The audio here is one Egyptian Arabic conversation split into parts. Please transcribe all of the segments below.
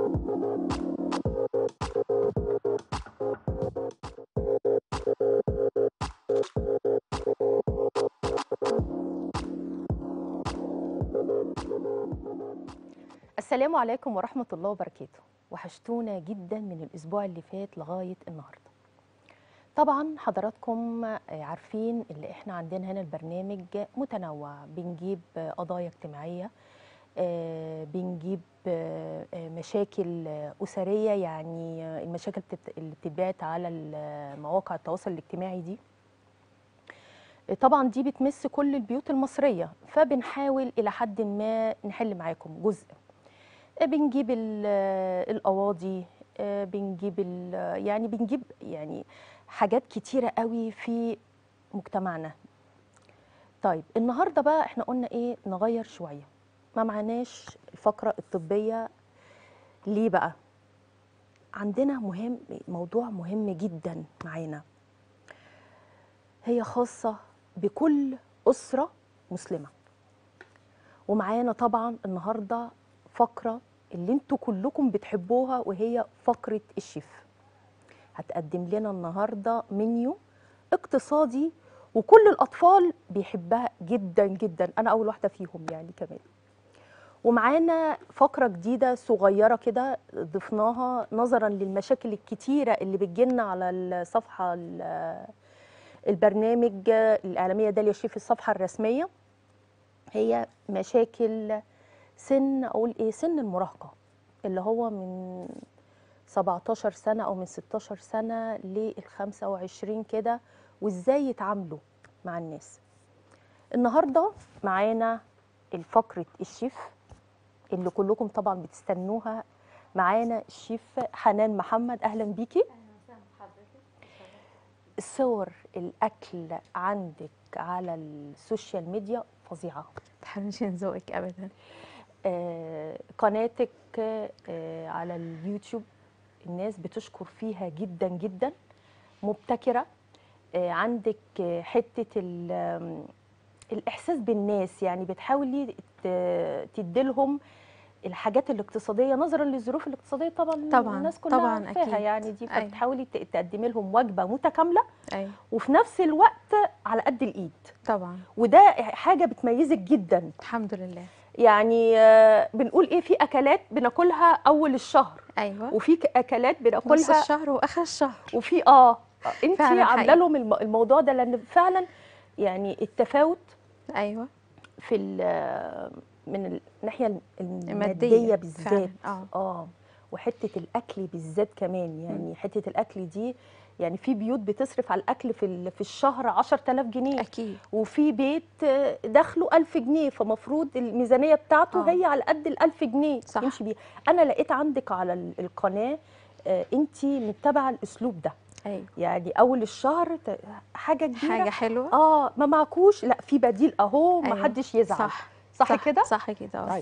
السلام عليكم ورحمة الله وبركاته وحشتونا جدا من الأسبوع اللي فات لغاية النهاردة طبعا حضراتكم عارفين اللي احنا عندنا هنا البرنامج متنوع بنجيب قضايا اجتماعية آه، بنجيب آه، آه، مشاكل أسرية يعني المشاكل بتت- اللي بتتبعت على ال- مواقع التواصل الاجتماعي دي طبعا دي بتمس كل البيوت المصرية فبنحاول إلى حد ما نحل معاكم جزء بنجيب ال- القواضي آه، بنجيب ال- يعني بنجيب يعني حاجات كتيرة قوي في مجتمعنا طيب النهاردة بقى احنا قلنا ايه نغير شوية ما معناش الفقرة الطبية ليه بقى عندنا مهم موضوع مهم جدا معانا هي خاصة بكل أسرة مسلمة ومعانا طبعا النهارده فقره اللي انتوا كلكم بتحبوها وهي فقره الشيف هتقدم لنا النهارده منيو اقتصادي وكل الاطفال بيحبها جدا جدا انا اول واحده فيهم يعني كمان ومعانا فقره جديده صغيره كده ضفناها نظرا للمشاكل الكتيره اللي بتجيلنا على الصفحه ال- البرنامج الاعلاميه داليا شيف الصفحه الرسميه هي مشاكل سن اقول ايه سن المراهقه اللي هو من 17 سنه او من 16 سنه لل 25 كده وازاي يتعاملوا مع الناس النهارده معانا الفقره الشيف اللي كلكم طبعا بتستنوها معانا الشيف حنان محمد اهلا بيكي صور الاكل عندك على السوشيال ميديا فظيعه تحرمش من ذوقك ابدا آه، قناتك آه، على اليوتيوب الناس بتشكر فيها جدا جدا مبتكرة آه، عندك آه، حتة ال- آم، الإحساس بالناس يعني بتحاولي ت- تديلهم الحاجات الاقتصادية نظرا للظروف الاقتصادية طبعا طبعاً، الناس كلها طبعاً، عارفاها أكيد. يعني دي أيوة. فبتحاولي ت- تقدمي لهم وجبة متكاملة ايوه وفي نفس الوقت على قد الإيد طبعا وده حاجة بتميزك جدا الحمد لله يعني آه، بنقول ايه في اكلات بناكلها اول الشهر ايوه وفي ك- اكلات نص بناكلها الشهر واخر الشهر وفي اه انت فعلاً عامله حقيقي. لهم الم- الموضوع ده لان فعلا يعني التفاوت ايوه في ال- من الناحيه الماديه الماديه بالذات فعلاً، اه اه وحته الاكل بالذات كمان يعني حته الاكل دي يعني في بيوت بتصرف على الاكل في ال- في الشهر 10000 جنيه اكيد وفي بيت آه، دخله 1000 جنيه فمفروض الميزانيه بتاعته آه. هي على قد ال 1000 جنيه صح. يمشي بيها انا لقيت عندك على ال- القناه انت متبعه الاسلوب ده ايوه يعني اول الشهر ت- حاجه كبيره حاجه حلوه اه ما معكوش لا في بديل اهو ما أيوة. حدش يزعل صح صح, كده صح كده آه. طيب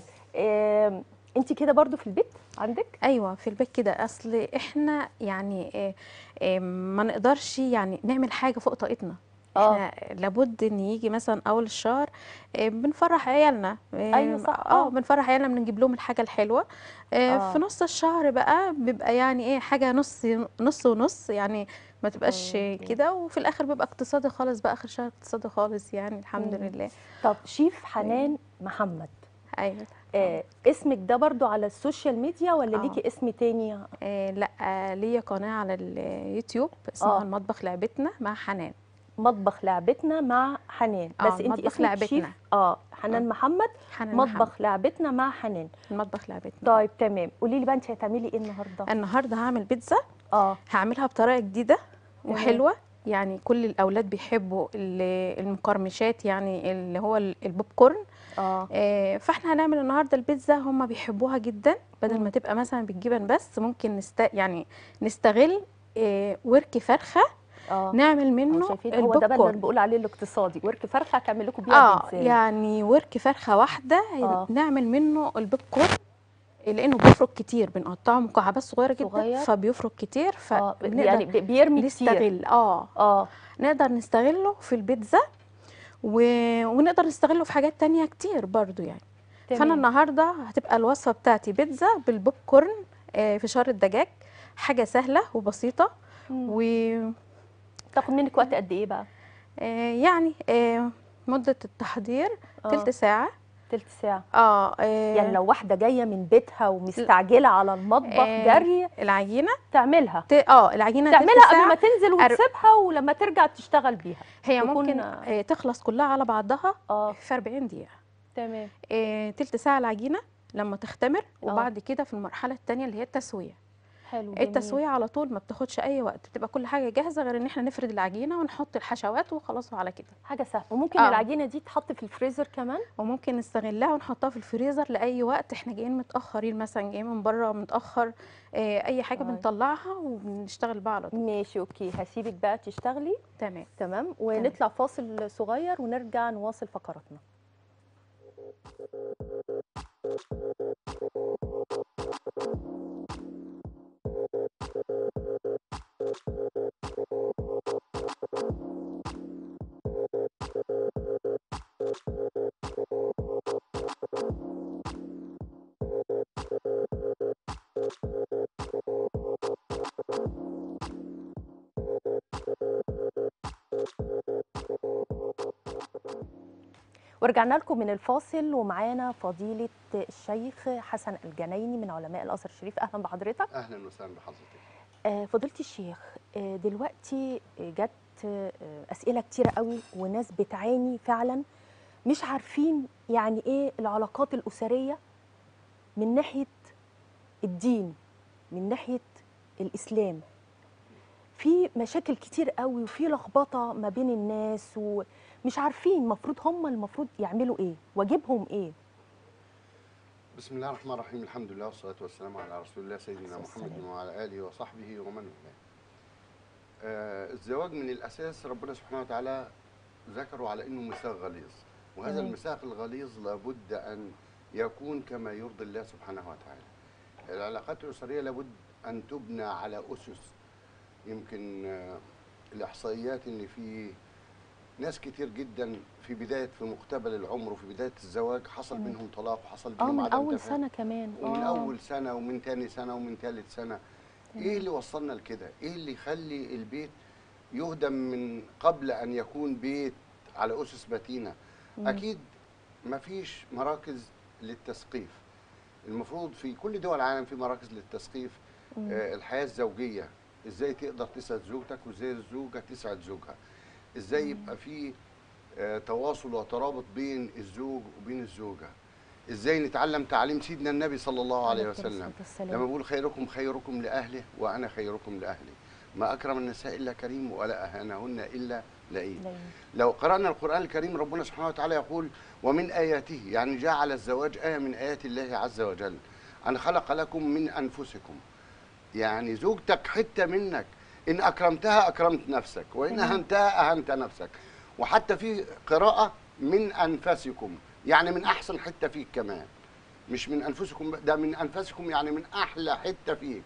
آه انت كده برضو في البيت عندك ايوه في البيت كده اصل احنا يعني إيه إيه ما نقدرش يعني نعمل حاجه فوق طاقتنا آه. احنا لابد ان يجي مثلا اول الشهر إيه بنفرح عيالنا إيه أيوة صح، آه. اه بنفرح عيالنا بنجيب لهم الحاجه الحلوه إيه آه. في نص الشهر بقى بيبقى يعني ايه حاجه نص نص ونص يعني ما تبقاش أوكي. كده وفي الاخر بيبقى اقتصادي خالص بقى اخر شهر اقتصادي خالص يعني الحمد مم. لله طب شيف حنان محمد ايوه آه اسمك ده برضو على السوشيال ميديا ولا آه. ليكي اسم تاني إيه لا آه، ليا قناه على اليوتيوب اسمها آه. المطبخ لعبتنا مع حنان مطبخ لعبتنا مع حنان آه، بس انت مطبخ اسمك لعبتنا. شيف اه حنان آه. محمد حنان محمد. مطبخ لعبتنا مع حنان المطبخ لعبتنا طيب تمام قولي لي بقى انت هتعملي ايه النهارده النهارده هعمل بيتزا اه هعملها بطريقه جديده تمام. وحلوه يعني كل الاولاد بيحبوا ال- المقرمشات يعني اللي هو ال- البوب كورن اه آه، فاحنا هنعمل النهارده البيتزا هم بيحبوها جدا بدل مم. ما تبقى مثلا بالجبن بس ممكن نست يعني نستغل آه، ورك فرخه اه نعمل أهو منه شايفين هو البوب ده بقى اللي كورن بقول عليه الاقتصادي ورك فرخه هتعمل لكم بيها اه بيتزا يعني ورك فرخه واحده آه. نعمل منه البوب كورن لانه بيفرق كتير بنقطعه مكعبات صغيره جدا صغير. فبيفرق كتير اه فبنقدر يعني بي- بيرمي كتير نستغل اه اه نقدر نستغله في البيتزا و... ونقدر نستغله في حاجات تانية كتير برضو يعني فانا تمام. النهارده هتبقى الوصفه بتاعتي بيتزا بالبوب كورن آه، فشار الدجاج حاجه سهله وبسيطه ويعني تاخد منك وقت قد ايه بقى يعني آه، مده التحضير آه. تلت ساعه تلت ساعه اه آه، يعني لو واحده جايه من بيتها ومستعجله على المطبخ آه، جري العجينه تعملها ت... اه العجينه تلت تعملها قبل ساعة. ما تنزل أر- وتسيبها ولما ترجع تشتغل بيها هي تكون- ممكن آه، تخلص كلها على بعضها اه في 40 دقيقه تمام آه، تلت ساعه العجينه لما تختمر آه. وبعد كده في المرحله الثانيه اللي هي التسويه حلو جميل. التسويه على طول ما بتاخدش اي وقت بتبقى كل حاجه جاهزه غير ان احنا نفرد العجينه ونحط الحشوات وخلاص على كده حاجه سهله وممكن آه. العجينه دي تتحط في الفريزر كمان وممكن نستغلها ونحطها في الفريزر لاي وقت احنا جايين متاخرين مثلا جايين من بره متاخر آه، اي حاجه طيب. بنطلعها وبنشتغل بقى على طول ماشي اوكي هسيبك بقى تشتغلي تمام تمام ونطلع فاصل صغير ونرجع نواصل فقراتنا ورجعنا لكم من الفاصل ومعانا فضيلة الشيخ حسن الجنايني من علماء الأزهر الشريف أهلا بحضرتك اهلا وسهلا بحضرتك آه، فضيلة الشيخ آه، دلوقتي جت آه، أسئلة كتيرة قوي وناس بتعاني فعلا مش عارفين يعني إيه العلاقات الأسرية من ناحية الدين من ناحية الإسلام في مشاكل كتير قوي وفي لخبطة ما بين الناس ومش عارفين المفروض هم المفروض يعملوا إيه واجبهم إيه بسم الله الرحمن الرحيم الحمد لله والصلاه والسلام على رسول الله سيدنا عليه محمد السلام. وعلى اله وصحبه ومن والاه آه الزواج من الاساس ربنا سبحانه وتعالى ذكروا على انه ميثاق غليظ وهذا تمام. الميثاق الغليظ لابد ان يكون كما يرضي الله سبحانه وتعالى العلاقات الاسريه لابد ان تبنى على اسس يمكن آه الاحصائيات ان في ناس كتير جدا في بدايه في مقتبل العمر وفي بدايه الزواج حصل تمام. بينهم طلاق وحصل اه بينهم من عدم أول تفاهم. سنة كمان ومن آه. اول سنه ومن تاني سنه ومن تالت سنه ايه اللي وصلنا لكده ايه اللي يخلي البيت يهدم من قبل ان يكون بيت على اسس متينه مم. اكيد مفيش مراكز للتثقيف المفروض في كل دول العالم في مراكز للتثقيف مم. آه، الحياه الزوجيه ازاي تقدر تسعد زوجتك وازاي الزوجه تسعد زوجها ازاي يبقى في آه، تواصل وترابط بين الزوج وبين الزوجه ازاي نتعلم تعليم سيدنا النبي صلى الله عليه عليه الصلاة وسلم والسلام. لما بقول خيركم خيركم لاهله وانا خيركم لاهلي ما اكرم النساء الا كريم ولا اهانهن الا لئيم لين. لو قرانا القران الكريم ربنا سبحانه وتعالى يقول ومن اياته يعني جعل الزواج ايه من ايات الله عز وجل ان خلق لكم من انفسكم يعني زوجتك حته منك ان اكرمتها اكرمت نفسك وان تمام. اهنتها اهنت نفسك وحتى في قراءه من انفسكم يعني من احسن حته فيك كمان مش من انفسكم ده من انفسكم يعني من احلى حته فيك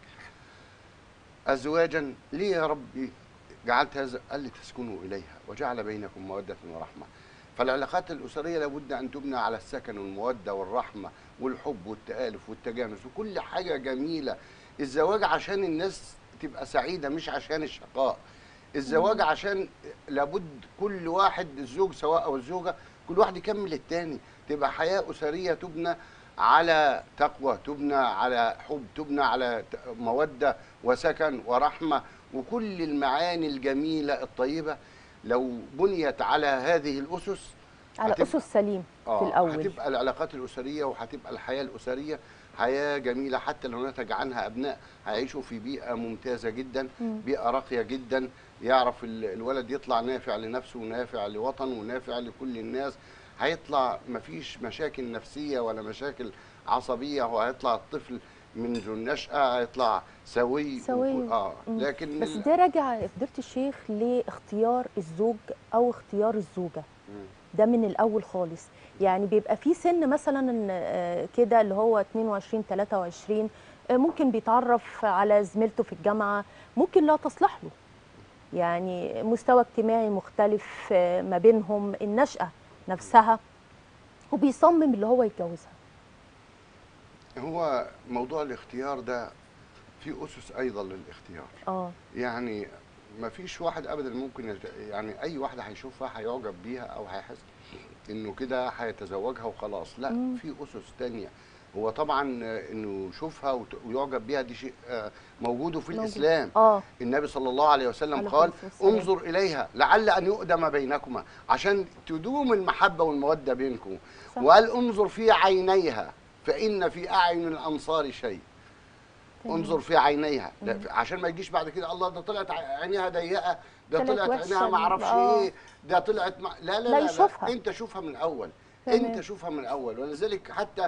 ازواجا ليه يا ربي جعلت هذا قال لي تسكنوا اليها وجعل بينكم موده ورحمه فالعلاقات الاسريه لابد ان تبنى على السكن والموده والرحمه والحب والتالف والتجانس وكل حاجه جميله الزواج عشان الناس تبقى سعيده مش عشان الشقاء الزواج عشان لابد كل واحد الزوج سواء او الزوجه كل واحد يكمل التاني تبقى حياه اسريه تبنى على تقوى تبنى على حب تبنى على ت- موده وسكن ورحمه وكل المعاني الجميله الطيبه لو بنيت على هذه الاسس على هتبقى- أسس سليم في آه، الأول هتبقى العلاقات الأسرية وهتبقى الحياة الأسرية حياة جميلة حتى لو نتج عنها أبناء هيعيشوا في بيئة ممتازة جدا مم. بيئة راقية جدا يعرف ال- الولد يطلع نافع لنفسه ونافع لوطنه ونافع لكل الناس هيطلع مفيش مشاكل نفسية ولا مشاكل عصبية وهيطلع الطفل منذ النشأة هيطلع سوي سوي. وكل- اه مم. لكن بس ال- ده راجع يا فضيلة الشيخ لاختيار الزوج أو اختيار الزوجة مم. ده من الأول خالص يعني بيبقى في سن مثلا آه، كده اللي هو 22 23 آه، ممكن بيتعرف على زميلته في الجامعة ممكن لا تصلح له يعني مستوى اجتماعي مختلف آه، ما بينهم النشأة نفسها وبيصمم اللي هو يتجوزها هو موضوع الاختيار ده في اسس ايضا للاختيار اه يعني ما فيش واحد ابدا ممكن يت... يعني اي واحده هيشوفها هيعجب بيها او هيحس انه كده هيتزوجها وخلاص لا مم. في اسس تانية هو طبعا آه، انه يشوفها وت- ويعجب بيها دي شيء آه، موجود في موجود. الاسلام اه النبي صلى الله عليه وسلم عليه قال الصلاة والسلام. انظر اليها لعل ان يؤدم بينكما عشان تدوم المحبه والموده بينكم صح. وقال انظر في عينيها فان في اعين الانصار شيء تمام. انظر في عينيها لا، مم. عشان ما يجيش بعد كده الله ده طلعت ع- عينيها ضيقه ده طلعت طلعت وحشة عينيها ما اعرفش آه. ايه ده طلعت ما لا لا لا لا, يشوفها. لا. انت شوفها من الاول تمام. انت شوفها من الاول ولذلك حتى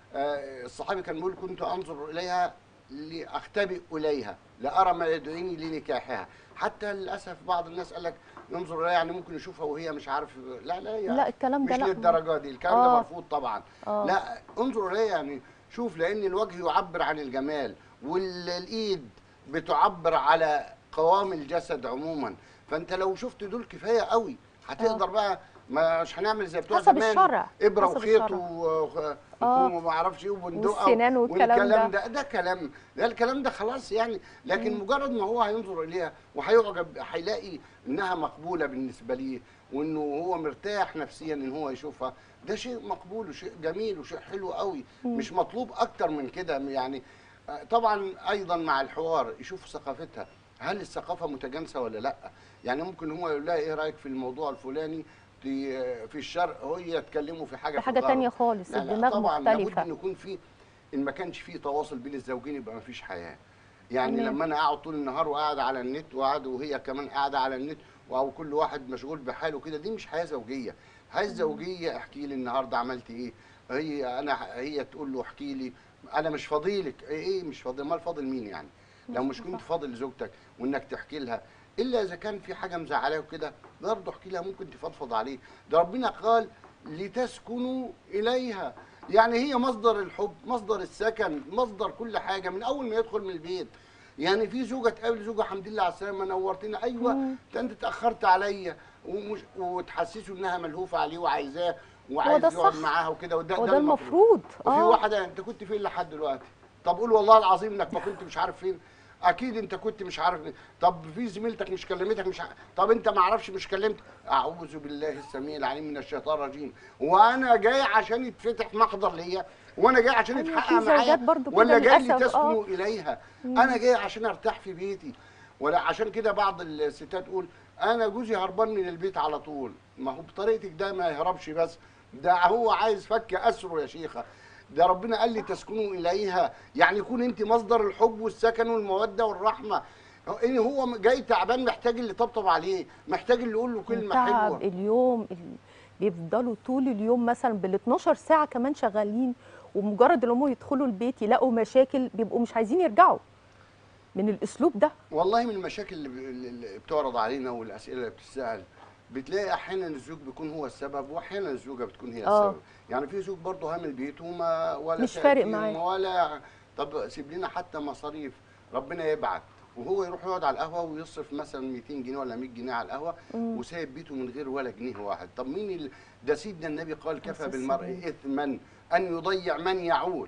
آه، الصحابي كان بيقول كنت انظر اليها لاختبئ اليها لارى ما يدعيني لنكاحها حتى للاسف بعض الناس قال لك ينظر اليها يعني ممكن يشوفها وهي مش عارف لا لا يا لا الكلام ده مش لا للدرجه دي الكلام آه. ده مرفوض طبعا آه. لا انظر اليه يعني شوف لان الوجه يعبر عن الجمال والايد بتعبر على قوام الجسد عموما فانت لو شفت دول كفايه قوي هتقدر بقى مش هنعمل زي بتوع حسب زمان الشرع. ابره حسب وخيط الشرع. و- آه. وما اعرفش ايه وبندقه والسنان والكلام والكلام ده. ده ده كلام ده الكلام ده خلاص يعني لكن مجرد ما هو هينظر اليها وهيعجب هيلاقي انها مقبوله بالنسبه ليه وانه هو مرتاح نفسيا ان هو يشوفها ده شيء مقبول وشيء جميل وشيء حلو قوي مش مطلوب اكتر من كده يعني آه، طبعا ايضا مع الحوار يشوف ثقافتها هل الثقافه متجانسه ولا لا يعني ممكن هو يقول لها ايه رايك في الموضوع الفلاني في في الشرق هي تكلموا في حاجه في حاجة الغرب. تانية خالص، لا لا الدماغ طبعا مختلفة. لابد ان يكون في ان ما كانش في تواصل بين الزوجين يبقى ما فيش حياه يعني تمام. لما انا اقعد طول النهار وقاعد على النت وقاعد وهي كمان قاعده على النت او كل واحد مشغول بحاله كده دي مش حياه زوجيه حياه زوجيه احكي لي النهارده عملت ايه هي انا هي تقول له احكي لي انا مش فاضيلك ايه إيه مش فاضي امال فاضل مين يعني لو مش كنت فاضل لزوجتك وانك تحكي لها الا اذا كان في حاجه مزعلاه وكده برضه احكي لها ممكن تفضفض عليه ده ربنا قال لتسكنوا اليها يعني هي مصدر الحب مصدر السكن مصدر كل حاجه من اول ما يدخل من البيت يعني في زوجه تقابل زوجه الحمد لله على السلامه نورتنا ايوه مم. ده انت اتاخرت عليا ومش وتحسسه انها ملهوفه عليه وعايزاه وعايز ده يقعد الصح. معاها وكده وده هو ده ده المفروض وفي اه واحده انت كنت فين لحد دلوقتي طب قول والله العظيم انك ما كنت مش عارف فين اكيد انت كنت مش عارف فين. طب في زميلتك مش كلمتك مش ع... طب انت ما اعرفش مش كلمت اعوذ بالله السميع العليم من الشيطان الرجيم وانا جاي عشان يتفتح محضر ليا وانا جاي عشان أيوة، يتحقق في زوجات معايا برضو كده ولا جاي للأسف، لتسكنوا اليها انا جاي عشان ارتاح في بيتي ولا عشان كده بعض الستات تقول انا جوزي هربان من البيت على طول ما هو بطريقتك ده ما يهربش بس ده هو عايز فك اسره يا شيخه ده ربنا قال لي تسكنوا اليها يعني يكون انت مصدر الحب والسكن والموده والرحمه ان هو جاي تعبان محتاج اللي طبطب عليه محتاج اللي يقول له كلمه تعب حلوه اليوم ال- بيفضلوا طول اليوم مثلا بال 12 ساعه كمان شغالين ومجرد ان هم يدخلوا البيت يلاقوا مشاكل بيبقوا مش عايزين يرجعوا من الاسلوب ده والله من المشاكل اللي, ب- اللي بتعرض علينا والاسئله اللي بتسال بتلاقي احيانا الزوج بيكون هو السبب واحيانا الزوجه بتكون هي آه. السبب يعني في زوج برضه هامل بيته وما ولا مش فارق تأتيهم معاه. ولا طب سيب لنا حتى مصاريف ربنا يبعت وهو يروح يقعد على القهوه ويصرف مثلا 200 جنيه ولا 100 جنيه على القهوه مم. وسايب بيته من غير ولا جنيه واحد طب مين ال... ده سيدنا النبي قال كفى عليه بالمرء السلام. اثما ان يضيع من يعول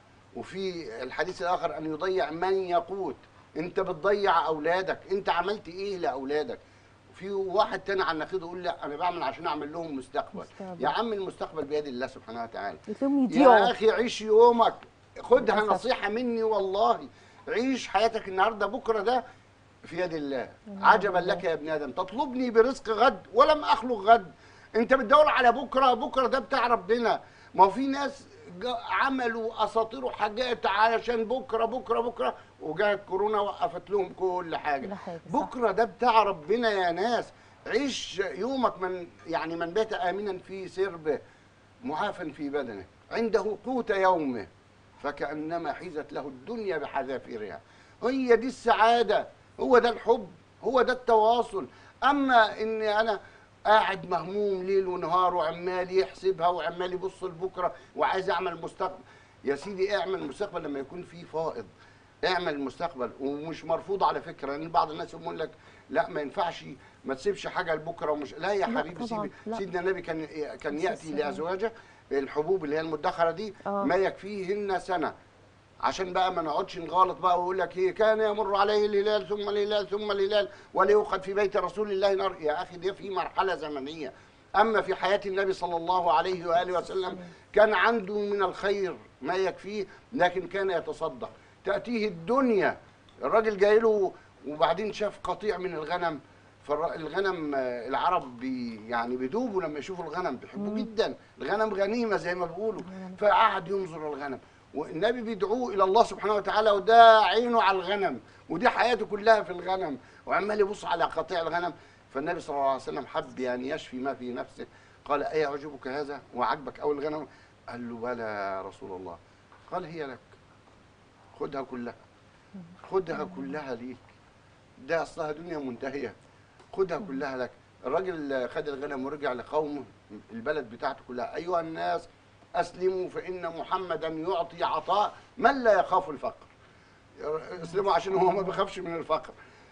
وفي الحديث الاخر ان يضيع من يقوت انت بتضيع اولادك انت عملت ايه لاولادك في واحد تاني على النقيض يقول لا انا بعمل عشان اعمل لهم مستقبل مستقبل. يا عم المستقبل بيد الله سبحانه وتعالى بتلاقيهم يا يضيعوا اخي عيش يومك خدها للأسف. نصيحه مني والله عيش حياتك النهارده بكره ده في يد الله عجبا لك يا ابن ادم تطلبني برزق غد ولم اخلق غد انت بتدور على بكره بكره ده بتاع ربنا ما هو في ناس جا- عملوا اساطير وحاجات علشان بكره بكره بكره وجاءت كورونا وقفت لهم كل حاجه كل حاجة، صح. بكره ده بتاع ربنا يا ناس عيش يومك من يعني من بات امنا في سربه معافا في بدنه عنده قوت يومه فكأنما حيزت له الدنيا بحذافيرها هي دي السعادة هو ده الحب هو ده التواصل أما إن أنا قاعد مهموم ليل ونهار وعمال يحسبها وعمال يبص لبكرة وعايز أعمل مستقبل يا سيدي اعمل مستقبل لما يكون في فائض اعمل مستقبل ومش مرفوض على فكرة لأن بعض الناس يقول لك لا ما ينفعش ما تسيبش حاجة لبكرة ومش لا يا لا حبيبي طبعاً، سيب لا. سيدنا النبي كان كان عليه يأتي السلام. لأزواجه الحبوب اللي هي المدخرة دي آه. ما يكفيهن سنة عشان بقى ما نقعدش نغلط بقى ويقول لك ايه كان يمر عليه الهلال ثم الهلال ثم الهلال وليوقد في بيت رسول الله نار يا اخي دي في مرحله زمنيه اما في حياه النبي صلى الله عليه واله وسلم كان عنده من الخير ما يكفيه لكن كان يتصدق تاتيه الدنيا الراجل جاي له وبعدين شاف قطيع من الغنم فالغنم آه، العرب بي يعني بيدوبوا لما يشوفوا الغنم بيحبوه جدا الغنم غنيمه زي ما بيقولوا فقعد ينظر الغنم والنبي بيدعوه الى الله سبحانه وتعالى وده عينه على الغنم ودي حياته كلها في الغنم وعمال يبص على قطيع الغنم فالنبي صلى الله عليه وسلم حب يعني يشفي ما في نفسه قال اي اعجبك هذا وعجبك او الغنم قال له بلى يا رسول الله قال هي لك خدها كلها خدها كلها ليك ده اصلها دنيا منتهيه خدها كلها لك الراجل خد الغنم ورجع لقومه البلد بتاعته كلها ايها الناس اسلموا فان محمدا يعطي عطاء من لا يخاف الفقر اسلموا عشان هو ما بيخافش من الفقر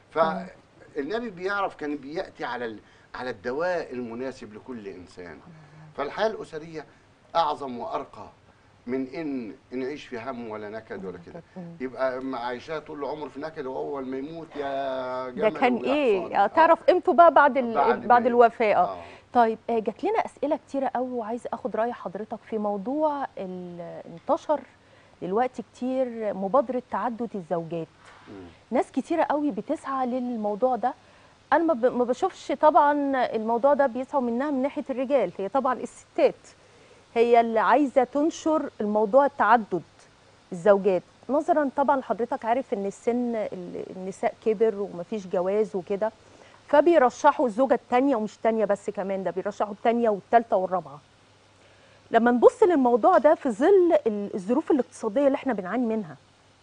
فالنبي بيعرف كان بياتي على ال- على الدواء المناسب لكل انسان فالحياه الاسريه اعظم وارقى من ان نعيش في هم ولا نكد ولا كده يبقى مع عايشاه طول العمر في نكد واول ما يموت يا ده جمل كان ويا ايه حصان. آه، تعرف قيمته بقى بعد ال... بعد بعد, ما- الوفاه اه آه. طيب آه، جات لنا اسئله كتيره قوي وعايزه اخد راي حضرتك في موضوع ال- انتشر دلوقتي كتير مبادره تعدد الزوجات مم. ناس كتيره قوي بتسعى للموضوع ده انا ما ب- ما بشوفش طبعا الموضوع ده بيسعوا منها من ناحيه الرجال هي طبعا الستات هي اللي عايزه تنشر الموضوع التعدد الزوجات نظرا طبعا حضرتك عارف ان السن ال- النساء كبر ومفيش جواز وكده فبيرشحوا الزوجه الثانيه ومش تانية بس كمان ده بيرشحوا الثانيه والثالثه والرابعه لما نبص للموضوع ده في ظل ال- الظروف الاقتصاديه اللي احنا بنعاني منها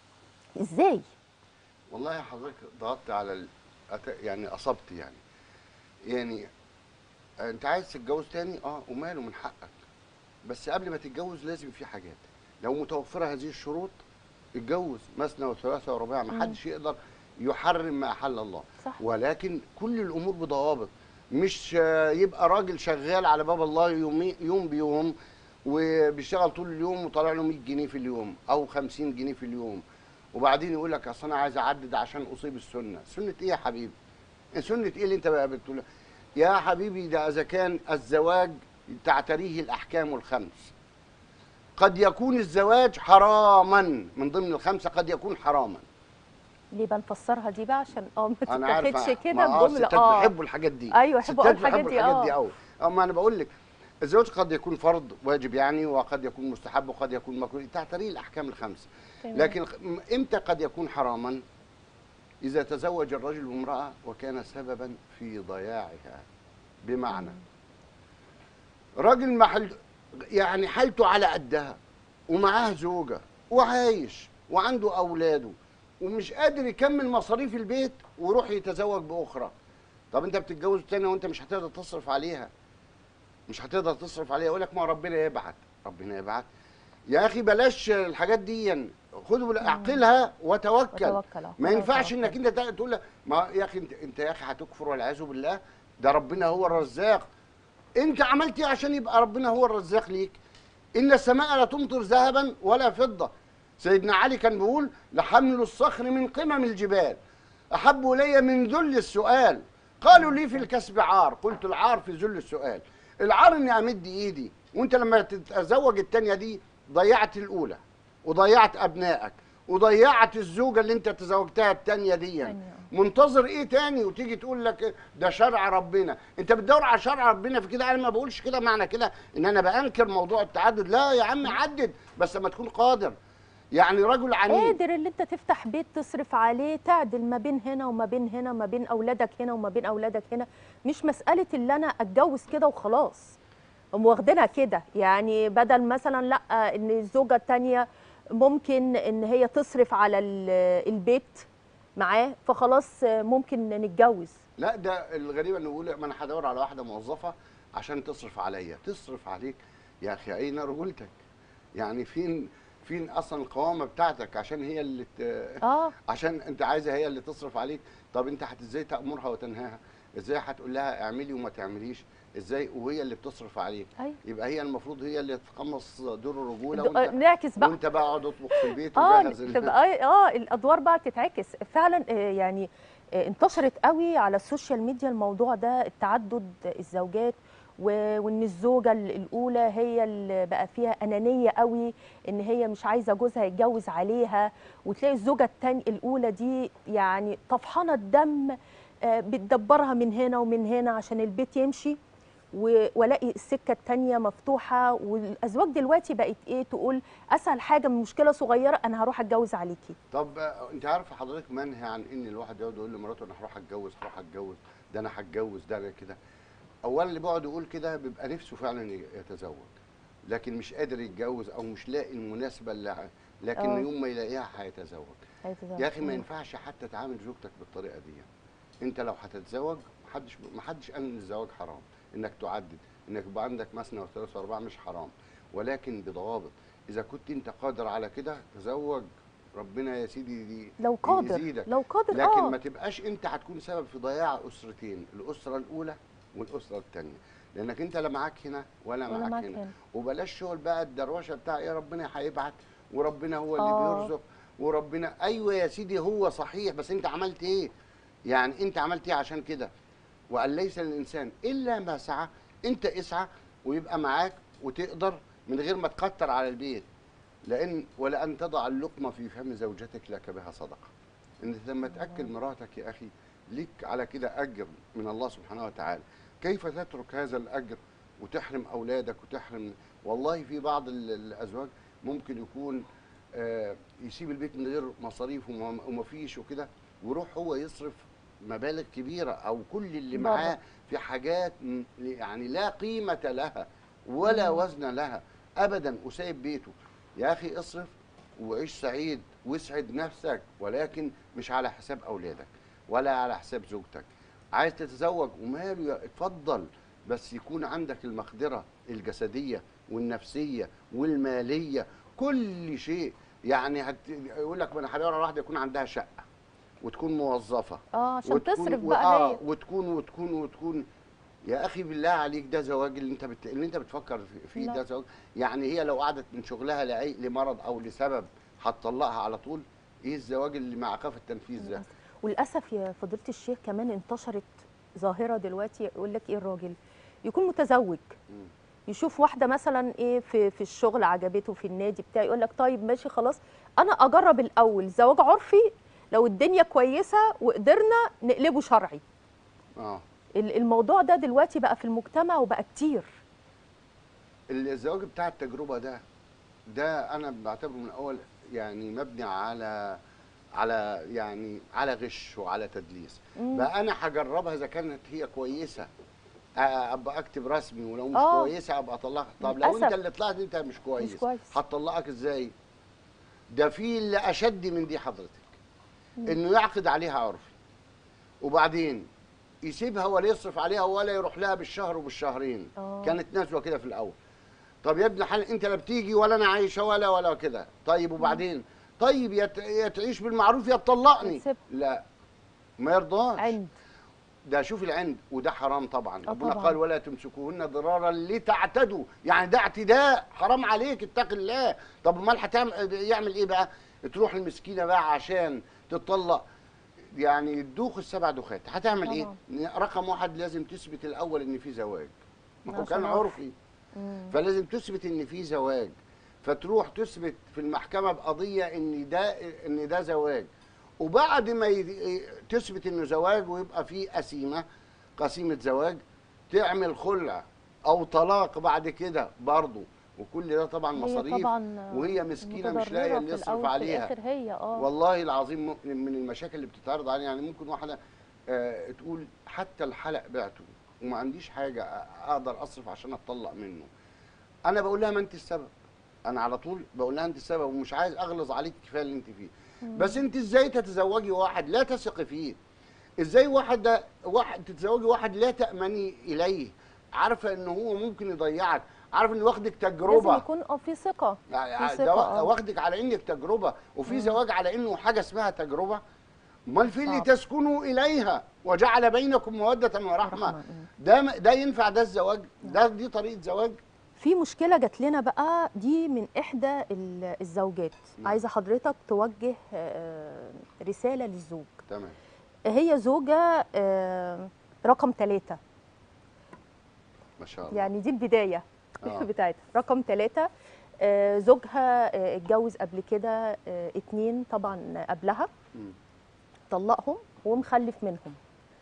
ازاي والله يا حضرتك ضغطت على ال... أت- يعني اصبت يعني يعني انت عايز تتجوز تاني اه وماله من حقك بس قبل ما تتجوز لازم في حاجات لو متوفره هذه الشروط اتجوز مثنى وثلاثه ورباع ما حدش يقدر يحرم ما احل الله صح. ولكن كل الامور بضوابط مش آه، يبقى راجل شغال على باب الله يومي يوم بيوم وبيشتغل طول اليوم وطالع له 100 جنيه في اليوم او 50 جنيه في اليوم وبعدين يقول لك اصل انا عايز اعدد عشان اصيب السنه سنه ايه يا حبيبي سنه ايه اللي انت بقى بتقول يا حبيبي ده اذا كان الزواج تعتريه الاحكام الخمس قد يكون الزواج حراما من ضمن الخمسه قد يكون حراما ليه بنفسرها دي بقى عشان اه ما انا عارف تتاخدش كده ما آه، بجمله الستات بيحبوا الحاجات دي أيوة، يحبوا الستات أقول الحاجات بيحبوا دي، الحاجات آه. دي قوي اما انا بقول لك الزواج قد يكون فرض واجب يعني وقد يكون مستحب وقد يكون مكروه تعتريه الاحكام الخمس تمام. لكن م- امتى قد يكون حراما اذا تزوج الرجل بامراه وكان سببا في ضياعها بمعنى راجل محل يعني حالته على قدها ومعاه زوجه وعايش وعنده اولاده ومش قادر يكمل مصاريف البيت ويروح يتزوج باخرى طب انت بتتجوز تاني وانت مش هتقدر تصرف عليها مش هتقدر تصرف عليها يقول لك ما ربنا يبعت ربنا يبعت يا اخي بلاش الحاجات دي خذ بال- اعقلها وتوكل وتوكل، آه. ما ينفعش وتوكل. انك انت تق- تقول لها ما يا اخي انت انت يا اخي هتكفر والعياذ بالله ده ربنا هو الرزاق انت عملت ايه عشان يبقى ربنا هو الرزاق ليك ان السماء لا تمطر ذهبا ولا فضه سيدنا علي كان بيقول لحمل الصخر من قمم الجبال احب الي من ذل السؤال قالوا لي في الكسب عار قلت العار في ذل السؤال العار اني امد ايدي وانت لما تتزوج التانية دي ضيعت الاولى وضيعت ابنائك وضيعت الزوجه اللي انت تزوجتها التانية دي تانية. منتظر ايه تاني وتيجي تقول لك ده شرع ربنا انت بتدور على شرع ربنا في كده انا ما بقولش كده معنى كده ان انا بانكر موضوع التعدد لا يا عم عدد بس لما تكون قادر يعني رجل عنيد قادر اللي انت تفتح بيت تصرف عليه تعدل ما بين هنا وما بين هنا ما بين اولادك هنا وما بين اولادك هنا مش مساله اللي انا اتجوز كده وخلاص هم واخدينها كده يعني بدل مثلا لا ان الزوجه الثانيه ممكن ان هي تصرف على ال- البيت معاه فخلاص ممكن نتجوز لا ده الغريب انه يقول ما انا هدور على واحده موظفه عشان تصرف عليا تصرف عليك يا اخي اين رجولتك يعني فين فين اصلا القوامه بتاعتك عشان هي اللي ت... اه عشان انت عايزه هي اللي تصرف عليك طب انت هت ازاي تامرها وتنهاها ازاي هتقول لها اعملي وما تعمليش ازاي وهي اللي بتصرف عليك أيوة. يبقى هي المفروض هي اللي تتقمص دور الرجوله د- آه، وانت نعكس بقى وانت بقى اقعد اطبخ في البيت اه وجهز ال- تبقى اه الادوار بقى تتعكس فعلا آه، يعني آه، انتشرت قوي على السوشيال ميديا الموضوع ده التعدد الزوجات و- وان الزوجه ال- الاولى هي اللي بقى فيها انانيه قوي ان هي مش عايزه جوزها يتجوز عليها وتلاقي الزوجه التانية الاولى دي يعني طفحانه الدم آه، بتدبرها من هنا ومن هنا عشان البيت يمشي و- والاقي السكه التانية مفتوحه والازواج دلوقتي بقت ايه تقول اسهل حاجه من مشكله صغيره انا هروح اتجوز عليكي طب آه، انت عارفه حضرتك منهي عن ان الواحد يقعد يقول لمراته انا هروح اتجوز هروح اتجوز ده انا هتجوز ده أنا كده اولا اللي بيقعد يقول كده بيبقى نفسه فعلا يتزوج لكن مش قادر يتجوز او مش لاقي المناسبه اللي ع- لكن آه. يوم ما يلاقيها هيتزوج يا اخي ما ينفعش حتى تعامل زوجتك بالطريقه دي انت لو هتتزوج محدش محدش قال ان الزواج حرام انك تعدد انك يبقى عندك مثنى وثلاث واربعه مش حرام ولكن بضوابط اذا كنت انت قادر على كده تزوج ربنا يا سيدي دي لو قادر يزيدك. لو قادر لكن اه ما تبقاش انت هتكون سبب في ضياع اسرتين الاسره الاولى والاسره الثانيه لانك انت لا معاك هنا ولا, ولا معاك, معاك هنا. هنا. وبلاش شغل بقى الدروشه بتاع ايه ربنا هيبعت وربنا هو اللي آه. بيرزق وربنا ايوه يا سيدي هو صحيح بس انت عملت ايه يعني انت عملت ايه عشان كده وقال ليس للانسان الا ما سعى انت اسعى ويبقى معاك وتقدر من غير ما تكتر على البيت لان ولان تضع اللقمه في فم زوجتك لك بها صدقه ان لما تاكل مراتك يا اخي ليك على كده اجر من الله سبحانه وتعالى كيف تترك هذا الاجر وتحرم اولادك وتحرم والله في بعض ال- الازواج ممكن يكون آه، يسيب البيت من غير مصاريف وما- ومفيش وكده ويروح هو يصرف مبالغ كبيره او كل اللي بره. معاه في حاجات م- يعني لا قيمه لها ولا وزن لها ابدا وسايب بيته يا اخي اصرف وعيش سعيد واسعد نفسك ولكن مش على حساب اولادك ولا على حساب زوجتك عايز تتزوج وماله يا- اتفضل بس يكون عندك المقدره الجسديه والنفسيه والماليه كل شيء يعني هت... يقول لك من حلاوه واحده يكون عندها شقه وتكون موظفه اه عشان وتكون- تصرف و- بقى آه هي وتكون وتكون وتكون يا اخي بالله عليك ده زواج اللي انت بت... اللي انت بتفكر في- فيه لا. ده زواج يعني هي لو قعدت من شغلها لعي... لمرض او لسبب هتطلقها على طول ايه الزواج اللي مع خاف التنفيذ ده وللاسف يا فضيله الشيخ كمان انتشرت ظاهره دلوقتي يقول لك ايه الراجل يكون متزوج مم. يشوف واحده مثلا ايه في في الشغل عجبته في النادي بتاعي يقول لك طيب ماشي خلاص انا اجرب الاول زواج عرفي لو الدنيا كويسه وقدرنا نقلبه شرعي اه ال- الموضوع ده دلوقتي بقى في المجتمع وبقى كتير الزواج بتاع التجربه ده ده انا بعتبره من اول يعني مبني على على يعني على غش وعلى تدليس مم. بقى انا هجربها اذا كانت هي كويسه آه، ابقى اكتب رسمي ولو مش آه. كويسه ابقى اطلقها طب لو للأسف. انت اللي طلعت انت مش كويس, كويس. هتطلقك ازاي ده في اللي اشد من دي حضرتك انه يعقد عليها عرفي وبعدين يسيبها ولا يصرف عليها ولا يروح لها بالشهر وبالشهرين آه. كانت نزوه كده في الاول طب يا ابن حل انت لا بتيجي ولا انا عايشه ولا ولا كده طيب وبعدين طيب يا ت- يا تعيش بالمعروف يا تطلقني يتسيب. لا ما يرضاش عند ده شوف العند وده حرام طبعا آه ربنا طبعاً. قال ولا تمسكوهن ضرارا لتعتدوا يعني ده اعتداء حرام عليك اتق الله طب امال هتعمل يعمل ايه بقى تروح المسكينه بقى عشان تطلق يعني يدوخ السبع دخات هتعمل ايه رقم واحد لازم تثبت الاول ان في زواج ما هو عشان كان عرفي. عرفي مم. فلازم تثبت ان في زواج فتروح تثبت في المحكمه بقضيه ان ده ان ده زواج وبعد ما ي- تثبت انه زواج ويبقى في قسيمه قسيمه زواج تعمل خلع او طلاق بعد كده برضه وكل ده طبعا هي مصاريف طبعا وهي مسكينه مش لاقيه متضررة اللي في يصرف الأول، عليها في الاخر هي اه والله العظيم م- من المشاكل اللي بتتعرض علينا يعني ممكن واحده آه تقول حتى الحلق بعته وما عنديش حاجه أ- اقدر اصرف عشان اتطلق منه انا بقول لها ما انت السبب انا على طول بقول لها انت السبب ومش عايز اغلظ عليك كفايه اللي انت فيه بس انت ازاي تتزوجي واحد لا تثقي فيه ازاي واحد ده واحد تتزوجي واحد لا تامني اليه عارفه ان هو ممكن يضيعك عارفه ان واخدك تجربه لازم يكون اه في ثقه في يعني ثقة، ده آه. واخدك على انك تجربه وفي زواج على انه حاجه اسمها تجربه امال في اللي صعب. تسكنوا اليها وجعل بينكم موده ورحمه رحمة. مم. ده ده ينفع ده الزواج ده دي طريقه زواج في مشكله جات لنا بقى دي من احدى ال- الزوجات نعم. عايزه حضرتك توجه آه، رساله للزوج تمام هي زوجه آه، رقم ثلاثة ما شاء الله يعني دي البدايه آه. بتاعتها رقم ثلاثة زوجها آه، اتجوز قبل كده آه، اتنين طبعا قبلها مم. طلقهم ومخلف منهم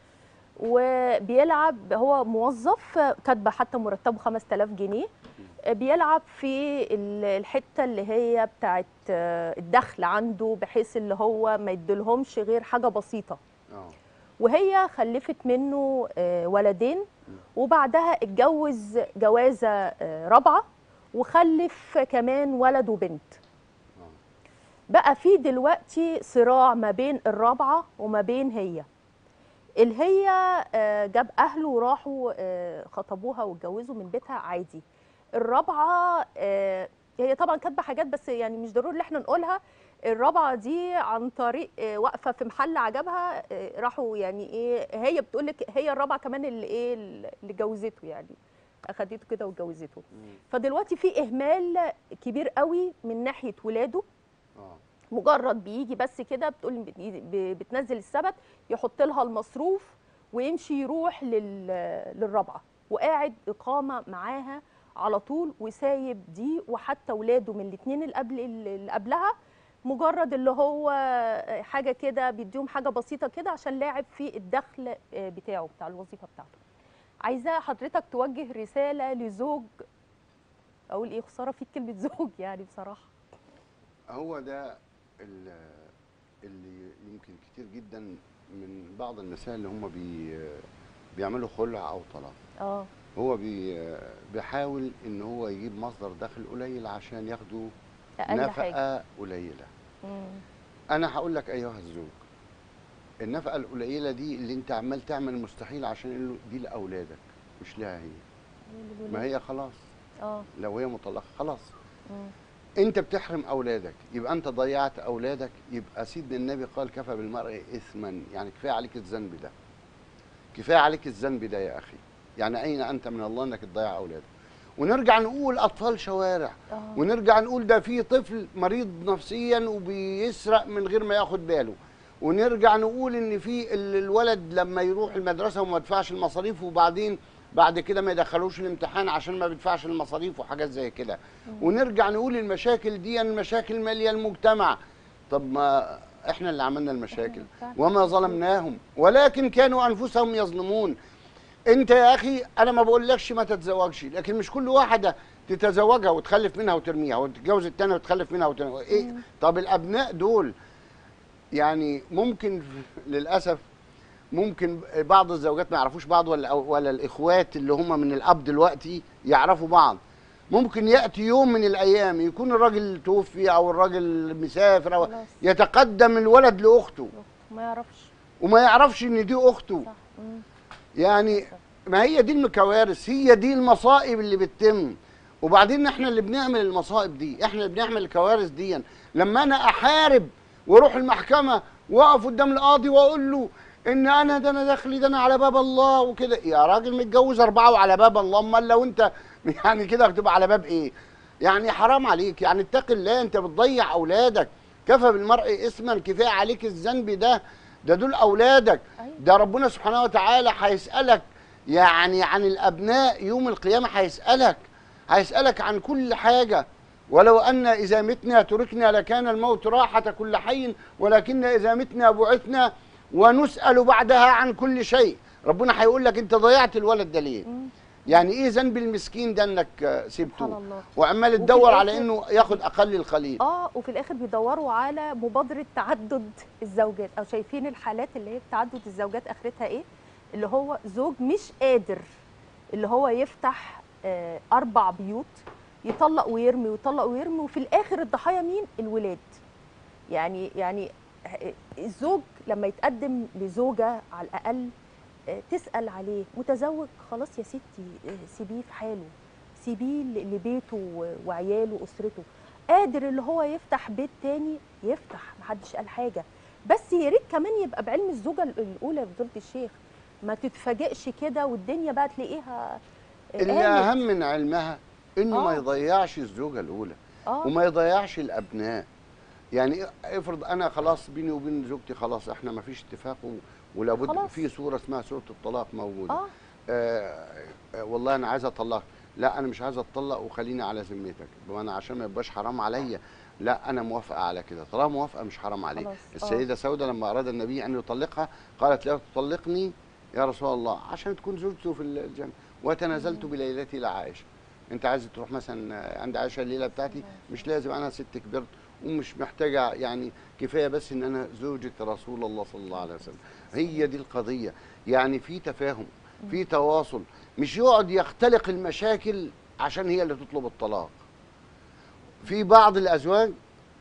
وبيلعب هو موظف آه، كاتبه حتى مرتبه 5000 جنيه آه، بيلعب في ال- الحته اللي هي بتاعت آه، الدخل عنده بحيث اللي هو ما يديلهمش غير حاجه بسيطه اه وهي خلفت منه آه، ولدين وبعدها اتجوز جوازه آه، رابعه وخلف كمان ولد وبنت آه. بقى في دلوقتي صراع ما بين الرابعه وما بين هي اللي هي آه، جاب اهله وراحوا آه، خطبوها واتجوزوا من بيتها عادي الرابعه آه، هي طبعا كاتبه حاجات بس يعني مش ضروري ان احنا نقولها الرابعه دي عن طريق آه، واقفه في محل عجبها آه، راحوا يعني ايه هي بتقول لك هي الرابعه كمان اللي ايه اللي جوزته يعني اخدته كده واتجوزته مم. فدلوقتي في اهمال كبير قوي من ناحيه ولاده اه مجرد بيجي بس كده بتقول ب- بتنزل السبت يحط لها المصروف ويمشي يروح لل... للرابعه وقاعد اقامه معاها على طول وسايب دي وحتى ولاده من الاثنين اللي قبل اللي قبلها مجرد اللي هو حاجه كده بيديهم حاجه بسيطه كده عشان لاعب في الدخل بتاعه بتاع الوظيفه بتاعته عايزاه حضرتك توجه رساله لزوج اقول ايه خساره فيك كلمه زوج يعني بصراحه هو ده ال- اللي يمكن كتير جدا من بعض النساء اللي هم بي بيعملوا خلع او طلاق اه هو بي بيحاول ان هو يجيب مصدر دخل قليل عشان ياخدوا اقل حاجه نفقه قليله مم. انا هقول لك ايها الزوج النفقه القليله دي اللي انت عمال تعمل مستحيل عشان يقول له دي لاولادك مش لها هي ما هي خلاص اه لو هي مطلقه خلاص مم. انت بتحرم اولادك يبقى انت ضيعت اولادك يبقى سيدنا النبي قال كفى بالمرء اثما يعني كفايه عليك الذنب ده كفايه عليك الذنب ده يا اخي يعني اين انت من الله انك تضيع اولادك ونرجع نقول اطفال شوارع اه ونرجع نقول ده في طفل مريض نفسيا وبيسرق من غير ما ياخد باله ونرجع نقول ان في ال- الولد لما يروح المدرسه وما يدفعش المصاريف وبعدين بعد كده ما يدخلوش الامتحان عشان ما بيدفعش المصاريف وحاجات زي كده ونرجع نقول المشاكل دي المشاكل ماليه المجتمع طب ما احنا اللي عملنا المشاكل فعلا. وما ظلمناهم ولكن كانوا انفسهم يظلمون انت يا اخي انا ما بقولكش ما تتزوجش لكن مش كل واحده تتزوجها وتخلف منها وترميها وتتجوز التانية وتخلف منها وترميها ايه طب الابناء دول يعني ممكن للاسف ممكن بعض الزوجات ما يعرفوش بعض ولا ولا الاخوات اللي هم من الاب دلوقتي يعرفوا بعض ممكن ياتي يوم من الايام يكون الراجل توفي او الراجل مسافر او خلاص. يتقدم الولد لاخته ما يعرفش وما يعرفش ان دي اخته صح مم. يعني ما هي دي الكوارث هي دي المصائب اللي بتتم وبعدين احنا اللي بنعمل المصائب دي احنا اللي بنعمل الكوارث دي لما انا احارب واروح المحكمه واقف قدام القاضي واقول له ان انا ده انا داخلي ده انا على باب الله وكده يا راجل متجوز اربعه وعلى باب الله امال لو انت يعني كده هتبقى على باب ايه يعني حرام عليك يعني اتق الله انت بتضيع اولادك كفى بالمرء اسما كفايه عليك الذنب ده ده دول اولادك أيوة. ده ربنا سبحانه وتعالى هيسالك يعني عن الابناء يوم القيامه هيسالك هيسالك عن كل حاجه ولو ان اذا متنا تركنا لكان الموت راحه كل حي ولكن اذا متنا بعثنا ونسال بعدها عن كل شيء ربنا هيقول لك انت ضيعت الولد ده ليه مم. يعني ايه ذنب المسكين ده انك آه، سبحان سبته الله وعمال وفي تدور على الآخر- انه ياخد اقل القليل اه وفي الاخر بيدوروا على مبادره تعدد الزوجات او شايفين الحالات اللي هي تعدد الزوجات اخرتها ايه اللي هو زوج مش قادر اللي هو يفتح آه اربع بيوت يطلق ويرمي ويطلق ويرمي وفي الاخر الضحايا مين الولاد يعني يعني آه، الزوج لما يتقدم لزوجه على الاقل آه، تسال عليه متزوج خلاص يا ستي آه، سيبيه في حاله سيبيه ل- لبيته و- وعياله واسرته قادر اللي هو يفتح بيت تاني يفتح محدش قال حاجه بس يا ريت كمان يبقى بعلم الزوجه ال- الاولى يا فضيله الشيخ ما تتفاجئش كده والدنيا بقى تلاقيها اللي قامت. اهم من علمها انه ما آه. يضيعش الزوجه الاولى اه وما يضيعش الابناء يعني افرض انا خلاص بيني وبين زوجتي خلاص احنا ما فيش اتفاق و- ولابد خلاص. في صوره اسمها صوره الطلاق موجوده اه آه آه والله انا عايز اطلق لا انا مش عايز اتطلق وخليني على ذمتك بمعنى عشان ما يبقاش حرام عليا لا انا موافقه على كده طالما موافقه مش حرام عليك خلاص، آه. السيده سوده لما اراد النبي ان يطلقها قالت لا تطلقني يا رسول الله عشان تكون زوجته في الجنه وتنازلت بليلتي الى عائشه انت عايز تروح مثلا عند عائشه الليله بتاعتي مش لازم انا ست كبرت ومش محتاجه يعني كفايه بس ان انا زوجة رسول الله صلى الله عليه وسلم هي دي القضيه يعني في تفاهم في تواصل مش يقعد يختلق المشاكل عشان هي اللي تطلب الطلاق في بعض الازواج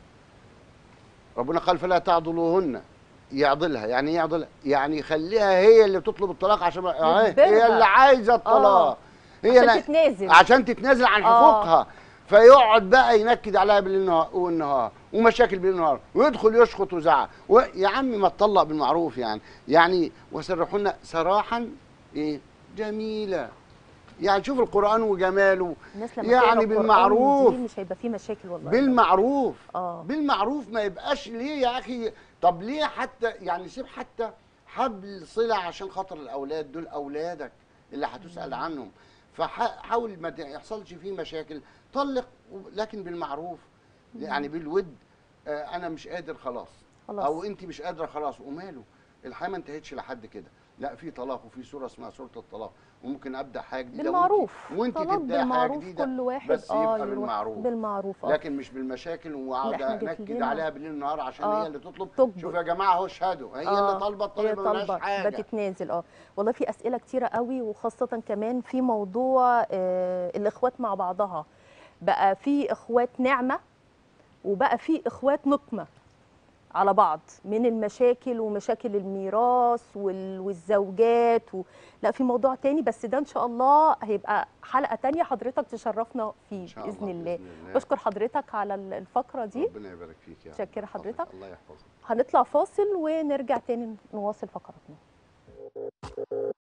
ربنا قال فلا تعضلوهن يعضلها يعني إيه يعضلها يعني يخليها هي اللي تطلب الطلاق عشان ما- آه، هي يجبرها. اللي عايزه الطلاق هي عشان لا- تتنازل عشان تتنازل عن آه. حقوقها فيقعد بقى ينكد عليها بالليل والنهار- والنهار ومشاكل بالليل والنهار ويدخل يشخط ويزعق و- يا عمي ما تطلق بالمعروف يعني يعني وسرحونا سراحا ايه جميله يعني شوف القران وجماله الناس لما يعني تقرأ القرآن بالمعروف. دي مش هيبقى فيه مشاكل والله بالمعروف اه بالمعروف ما يبقاش ليه يا اخي طب ليه حتى يعني سيب حتى حبل صله عشان خاطر الاولاد دول اولادك اللي هتسال عنهم فحاول ما يحصلش فيه مشاكل طلق لكن بالمعروف يعني بالود آه انا مش قادر خلاص خلاص او انت مش قادره خلاص وماله الحياه ما انتهتش لحد كده لا في طلاق وفي صوره اسمها صوره الطلاق وممكن ابدا حاجه جديده بالمعروف وانت طلاق تبداي حاجه بالمعروف جديده كل واحد بس اه يبقى يروح بالمعروف. بالمعروف اه لكن مش بالمشاكل واقعد إحنا جت انكد لنا- عليها بالليل والنهار عشان آه، هي اللي تطلب تجبر. شوف يا جماعه اهو اشهدوا هي آه، اللي طالبه هي الطالب ملهاش طالبه حاجه بتتنازل اه والله في اسئله كتيره قوي وخاصه كمان في موضوع آه الاخوات مع بعضها بقى في اخوات نعمه وبقى في اخوات نقمه على بعض من المشاكل ومشاكل الميراث وال- والزوجات و... لا في موضوع تاني بس ده ان شاء الله هيبقى حلقه تانية حضرتك تشرفنا فيه ان شاء باذن الله الله باذن الله بشكر حضرتك على ال- الفقره دي ربنا يبارك فيك يا رب. متشكرة حضرتك. الله يحفظك هنطلع فاصل ونرجع تاني نواصل فقراتنا